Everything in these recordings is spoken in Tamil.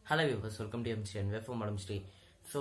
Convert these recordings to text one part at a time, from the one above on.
ஹலோ வியூவர்ஸ் வெல்கம் டு எம்ஸ்டி அண்ட் வெஃபம் madam Sri so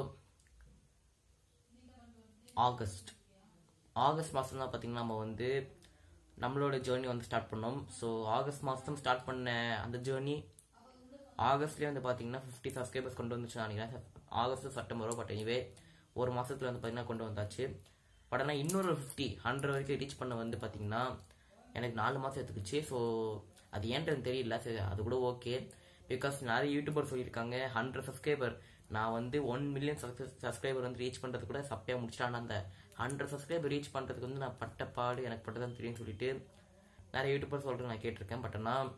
August August மாதம் தான் பார்த்தீங்கன்னா நம்ம வந்து நம்மளோட ஜேர்னி வந்து ஸ்டார்ட் பண்ணோம் ஸோ ஆகஸ்ட் மாதம் ஸ்டார்ட் பண்ண அந்த ஜேர்னி ஆகஸ்ட்லேயே வந்து பார்த்தீங்கன்னா ஃபிஃப்டி சப்ஸ்கிரைபர்ஸ் கொண்டு வந்துச்சு நினைக்கிறேன் ஆகஸ்ட் செப்டம்பரோ பட் எனிவே ஒரு மாதத்தில் வந்து பார்த்தீங்கன்னா கொண்டு வந்தாச்சு பட் ஆனால் இன்னொரு ஃபிஃப்டி ஹண்ட்ரட் வரைக்கும் ரீச் பண்ண வந்து பார்த்தீங்கன்னா எனக்கு நாலு மாதம் எடுத்துக்கிச்சு ஸோ அது ஏன்ட்டு எனக்கு தெரியல சரி அது கூட ஓகே பிகாஸ் நிறைய யூடியூபர் சொல்லியிருக்காங்க ஹண்ட்ரட் சப்ஸ்கிரைபர் நான் வந்து ஒன் மில்லியன் சப்ஸ்கிரைபர் வந்து ரீச் பண்ணுறது கூட சப்பையாக முடிச்சிட்டான் அந்த ஹண்ட்ரட் சப்ஸ்கிரைபர் ரீச் பண்ணுறதுக்கு வந்து நான் பட்ட பாடு எனக்கு பட்டதான் தெரியும்னு சொல்லிட்டு நிறைய யூடியூபர் சொல்கிறது நான் கேட்டிருக்கேன் பட் ஆனால்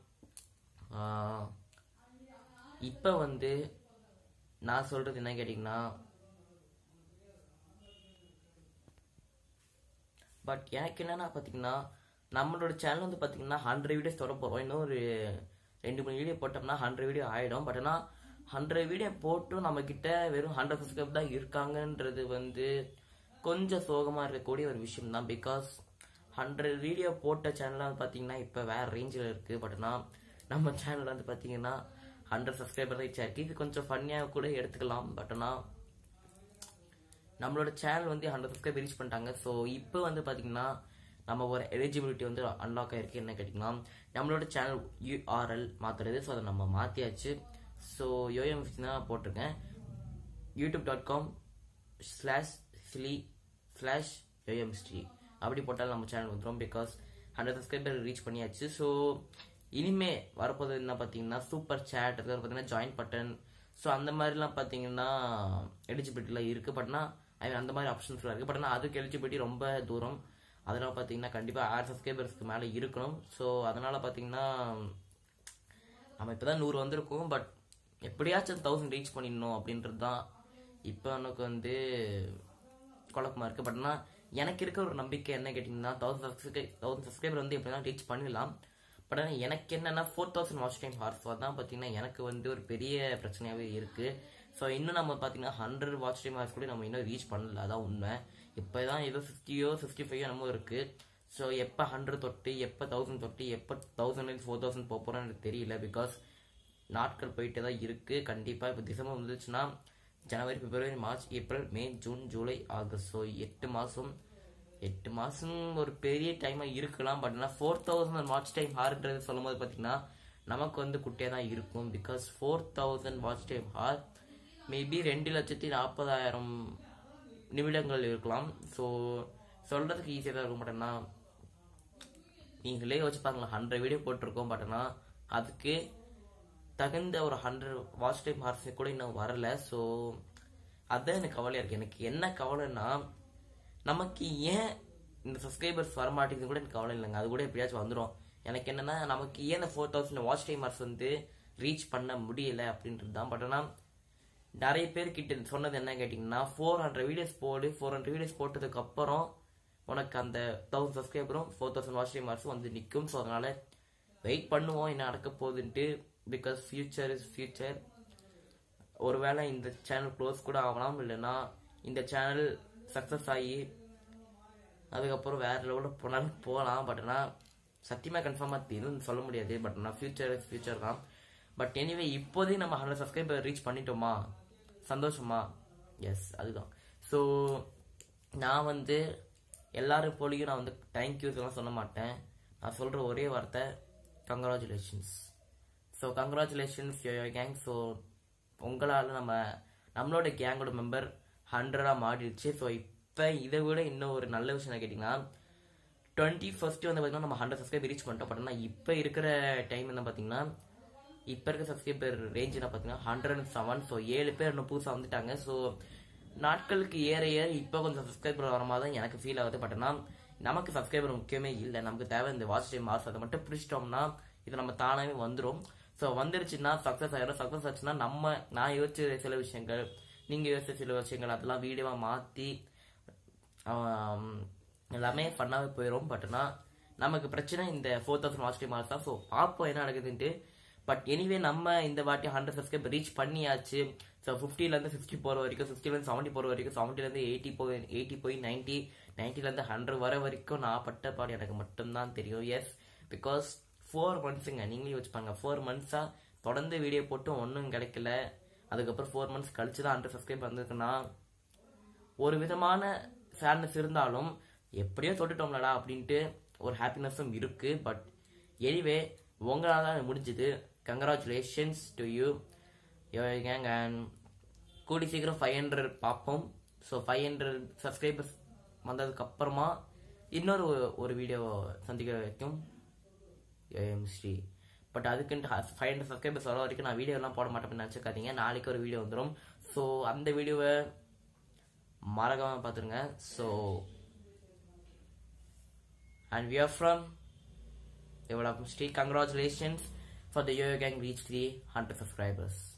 இப்போ வந்து நான் சொல்கிறது என்ன கேட்டிங்கன்னா பட் எனக்கு என்னன்னா பார்த்தீங்கன்னா நம்மளோட சேனல் வந்து பார்த்தீங்கன்னா ஹண்ட்ரட் வீடியோஸ் தொட போகிறோம் இன்னும் ஒரு ரெண்டு மூணு வீடியோ போட்டோம்னா ஹண்ட்ரட் வீடியோ ஆகிடும் பட் ஆனால் ஹண்ட்ரட் வீடியோ போட்டும் நம்மக்கிட்ட வெறும் ஹண்ட்ரட் சப்ஸ்கிரைப் தான் இருக்காங்கன்றது வந்து கொஞ்சம் சோகமாக இருக்கக்கூடிய ஒரு விஷயம் தான் பிகாஸ் ஹண்ட்ரட் வீடியோ போட்ட சேனலாக பார்த்தீங்கன்னா இப்போ வேறு ரேஞ்சில் இருக்குது பட் ஆனால் நம்ம சேனல் வந்து பார்த்தீங்கன்னா ஹண்ட்ரட் சப்ஸ்கிரைபர் ரீச் ஆயிருக்கு இது கொஞ்சம் ஃபன்னியாக கூட எடுத்துக்கலாம் பட் ஆனால் நம்மளோட சேனல் வந்து ஹண்ட்ரட் சப்ஸ்கிரைப் ரீச் பண்ணிட்டாங்க ஸோ இப்போ வந்து பார்த்தீங்கன்னா நம்ம ஒரு எலிஜிபிலிட்டி வந்து அன்லாக் ஆயிருக்கு என்ன கேட்டிங்கன்னா நம்மளோட சேனல் யூஆர்எல் மாற்றுறது ஸோ அதை நம்ம மாற்றியாச்சு ஸோ யோஎம் தான் போட்டிருக்கேன் யூடியூப் டாட் காம் ஸ்லாஷ் ஸ்லி ஸ்லாஷ் யோஎம் ஸ்ரீ அப்படி போட்டாலும் நம்ம சேனல் வந்துடும் பிகாஸ் ஹண்ட்ரட் சப்ஸ்கிரைபர் ரீச் பண்ணியாச்சு ஸோ இனிமே வரப்போது என்ன பார்த்தீங்கன்னா சூப்பர் சேட் அதுக்கு பார்த்தீங்கன்னா ஜாயின் பட்டன் ஸோ அந்த மாதிரிலாம் பார்த்தீங்கன்னா எலிஜிபிலிட்டிலாம் இருக்குது பட்னா ஐ அந்த மாதிரி ஆப்ஷன்ஸ்லாம் இருக்குது பட் ஆனால் அதுக்கு எலிஜிபிலிட்டி ரொம்ப தூரம் அதனால் பார்த்தீங்கன்னா கண்டிப்பாக ஆறு சப்ஸ்கிரைபர்ஸ்க்கு மேலே இருக்கணும் ஸோ அதனால் பார்த்தீங்கன்னா நம்ம இப்போ தான் நூறு வந்திருக்கோம் பட் எப்படியாச்சும் தௌசண்ட் ரீச் பண்ணிடணும் அப்படின்றது தான் இப்போ எனக்கு வந்து குழப்பமாக இருக்குது பட் ஆனால் எனக்கு இருக்க ஒரு நம்பிக்கை என்ன கேட்டிங்கன்னா தௌசண்ட் சப்ஸ்கிரை தௌசண்ட் சப்ஸ்கிரைபர் வந்து எப்படினா ரீச் பண்ணிடலாம் பட் ஆனால் எனக்கு என்னென்னா four thousand watch time hours தான் பார்த்தீங்கன்னா எனக்கு வந்து ஒரு பெரிய பிரச்சனையாகவே இருக்குது ஸோ இன்னும் நம்ம பார்த்தீங்கன்னா ஹண்ட்ரட் வாட்ச் டைம் ஹார்ஸ் கூட நம்ம இன்னும் ரீச் பண்ணல அதான் உண்மை இப்போ தான் ஏதோ ஃபிஃப்டியோ ஃபிஃப்டி ஃபைவோ என்னமோ இருக்குது ஸோ எப்போ ஹண்ட்ரட் தொட்டு எப்போ தௌசண்ட் தொட்டு எப்போ தௌசண்ட் ஃபோர் தௌசண்ட் போக போகிறோன்னு எனக்கு தெரியல பிகாஸ் நாட்கள் போயிட்டு தான் இருக்குது கண்டிப்பாக இப்போ டிசம்பர் வந்துச்சுன்னா January February March April May June July August so எட்டு மாதம் எட்டு மாதம் ஒரு பெரிய டைமாக இருக்கலாம் பட் ஆனால் ஃபோர் தௌசண்ட் வாட்ச் டைம் ஹார்ன்றது சொல்லும் போது பார்த்தீங்கன்னா நமக்கு வந்து குட்டியாக தான் இருக்கும் because four thousand watch time hour maybe ரெண்டு லட்சத்தி நாற்பதாயிரம் நிமிடங்கள் இருக்கலாம் ஸோ சொல்கிறதுக்கு ஈஸியாக தான் இருக்கும் பட் ஆனால் நீங்களே வச்சு பாருங்களேன் ஹண்ட்ரட் வீடியோ போட்டிருக்கோம் பட் ஆனால் அதுக்கு தகுந்த ஒரு ஹண்ட்ரட் வாட்ச் டைம் ஹார்ஸ் கூட இன்னும் வரல ஸோ அதுதான் எனக்கு கவலையாக இருக்குது எனக்கு என்ன கவலைன்னா நமக்கு ஏன் இந்த சப்ஸ்கிரைபர்ஸ் வரமாட்டேங்குது கூட எனக்கு கவலை இல்லைங்க அது கூட எப்படியாச்சும் வந்துடும் எனக்கு என்னன்னா நமக்கு ஏன் இந்த four thousand watch time hours வந்து ரீச் பண்ண முடியல அப்படின்றது தான் பட் ஆனால் நிறைய பேர் கிட்ட சொன்னது என்ன கேட்டிங்கன்னா ஃபோர் ஹண்ட்ரட் வீடியோஸ் போடு ஃபோர் ஹண்ட்ரட் வீடியோஸ் போட்டதுக்கு அப்புறம் உனக்கு அந்த தௌசண்ட் சப்ஸ்கிரைபரும் ஃபோர் தௌசண்ட் வாட்ச் டைம் ஹார்ஸும் வந்து நிற்கும் ஸோ அதனால வெயிட் பண்ணுவோம் என்ன நடக்க போகுதுன்ட்டு பிகாஸ் ஃபியூச்சர் இஸ் ஃபியூச்சர் ஒருவேளை இந்த சேனல் க்ளோஸ் கூட ஆகலாம் இல்லைன்னா இந்த சேனல் சக்ஸஸ் ஆகி அதுக்கப்புறம் வேற லெவலில் போனாலும் போகலாம் பட் ஆனால் சத்தியமாக கன்ஃபார்மாக எதுவும் சொல்ல முடியாது பட் ஆனால் ஃபியூச்சர் இஸ் ஃபியூச்சர் தான் பட் எனிவே இப்போதையும் நம்ம ஹண்ட்ரட் சப்ஸ்கிரைபர் ரீச் பண்ணிட்டோமா சந்தோஷமா எஸ் அதுதான் ஸோ நான் வந்து எல்லாரும் போலியும் நான் வந்து தேங்க்யூஸ் எல்லாம் சொல்ல மாட்டேன் நான் சொல்கிற ஒரே வார்த்தை congratulations so congratulations yo gang so உங்களால் நம்ம நம்மளோட கேங்கோட மெம்பர் ஹண்ட்ரடாக மாறிடுச்சு ஸோ இப்போ இதை விட இன்னும் ஒரு நல்ல விஷயம் கேட்டிங்கன்னா டுவெண்ட்டி ஃபர்ஸ்ட் வந்து பார்த்தீங்கன்னா நம்ம ஹண்ட்ரட் சப்ஸ்கிரைப் ரீச் பண்ணிட்டோம் பட் ஆனால் இப்போ இருக்கிற டைம் என்ன பார்த்தீங்கன்னா இப்போ இருக்க சப்ஸ்கிரைபர் ரேஞ்ச் என்ன பார்த்தீங்கன்னா ஹண்ட்ரட் அண்ட் செவன் ஸோ ஏழு பேர் இன்னும் புதுசாக வந்துட்டாங்க ஸோ நாட்களுக்கு ஏற ஏற இப்போ கொஞ்சம் சப்ஸ்கிரைபர் வர மாதிரி தான் எனக்கு ஃபீல் ஆகுது பட் ஆனால் நமக்கு சப்ஸ்கிரைபர் முக்கியமே இல்லை நமக்கு தேவை இந்த வாட்ச் டைம் மார்க்ஸ் அதை மட்டும் பிடிச்சிட்டோம்னா இது நம்ம தானாகவே வந்துடும் ஸோ வந்துருச்சுன்னா சக்ஸஸ் ஆயிடும் சக்ஸஸ் ஆச்சுன்னா நம்ம நான் யோசிச்ச சில விஷயங்கள் நீங்கள் யோசிச்ச சில விஷயங்கள் அதெல்லாம் வீடியோவாக மாற்றி எல்லாமே ஃபன்னாகவே போயிடும் பட் ஆனால் நமக்கு பிரச்சனை இந்த four thousand watch time marks தான் ஸோ பார்ப்போம் என்ன நடக்குதுன்ட்டு பட் எனிவே நம்ம இந்த வாட்டி ஹண்ட்ரட் சப்ஸ்கிரைப் ரீச் பண்ணியாச்சு ஸோ ஃபிஃப்டிலேருந்து ஃபிஃப்டி போகிற வரைக்கும் ஃபிஃப்டிலேருந்து செவன்ட்டி போகிற வரைக்கும் செவன்ட்டிலேருந்து எயிட்டி போய் எயிட்டி போய் நைன்ட்டி நைன்ட்டிலேருந்து ஹண்ட்ரட் வர வரைக்கும் நான் பட்ட பாடு எனக்கு மட்டும்தான் தெரியும் எஸ் பிகாஸ் ஃபோர் மந்த்ஸுங்க நீங்களே வச்சுப்பாங்க ஃபோர் மந்த்ஸாக தொடர்ந்து வீடியோ போட்டும் ஒன்றும் கிடைக்கல அதுக்கப்புறம் ஃபோர் மந்த்ஸ் கழிச்சு தான் ஹண்ட்ரட் சப்ஸ்கிரைப் வந்திருக்குன்னா ஒரு விதமான சேட்னஸ் இருந்தாலும் எப்படியோ தொட்டுட்டோம்லடா அப்படின்ட்டு ஒரு ஹாப்பினஸும் இருக்கு பட் எனிவே உங்களால் தான் முடிஞ்சுது congratulations to you gang and கூடி சீக்கிரம் ஃபைவ் ஹண்ட்ரட் பார்ப்போம் ஸோ ஃபைவ் ஹண்ட்ரட் சப்ஸ்கிரைபர்ஸ் வந்ததுக்கு அப்புறமா இன்னொரு ஒரு வீடியோ சந்திக்கிற வரைக்கும் ஏஎம் ஸ்ரீ பட் அதுக்குன்ட்டு ஃபைவ் ஹண்ட்ரட் சப்ஸ்கிரைபர்ஸ் வர வரைக்கும் நான் வீடியோலாம் போட மாட்டேன்னு நினச்சிக்காதீங்க நாளைக்கு ஒரு வீடியோ வந்துடும் ஸோ அந்த வீடியோவை மறக்காம பார்த்துருங்க so and we are from development Sri congratulations for the yo gang reach three hundred subscribers